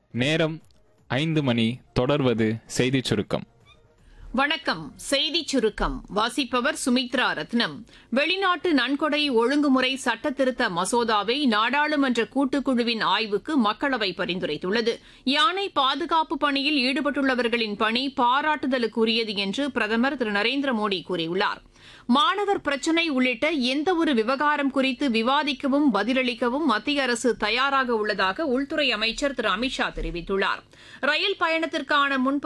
நேரம் ஐந்து மணி தொடர்வது செய்திச் சுருக்கம் வணக்கம் செய்திச் சுருக்கம் வாசிப்பவர் சுமித்ரா ரத்னம் வெளிநாட்டு நன்கொடை ஒழுங்குமுறை சட்ட திருத்த மசோதாவை நாடாளுமன்ற கூட்டுக்குழுவின் ஆய்வுக்கு மக்களவை பரிந்துரைத்துள்ளது யானை பாதுகாப்பு பணியில் ஈடுபட்டுள்ளவர்களின் பணி பாராட்டுதலுக்குரியது என்று பிரதமர் திரு நரேந்திர மோடி கூறியுள்ளார் மாணவர் பிரச்சினை உள்ளிட்ட எந்தவொரு விவகாரம் குறித்து விவாதிக்கவும் பதிலளிக்கவும் மத்திய அரசு தயாராக உள்ளதாக உள்துறை அமைச்சர் திரு அமித்ஷா தெரிவித்துள்ளார் ரயில் பயணத்திற்கான முன்பதிவு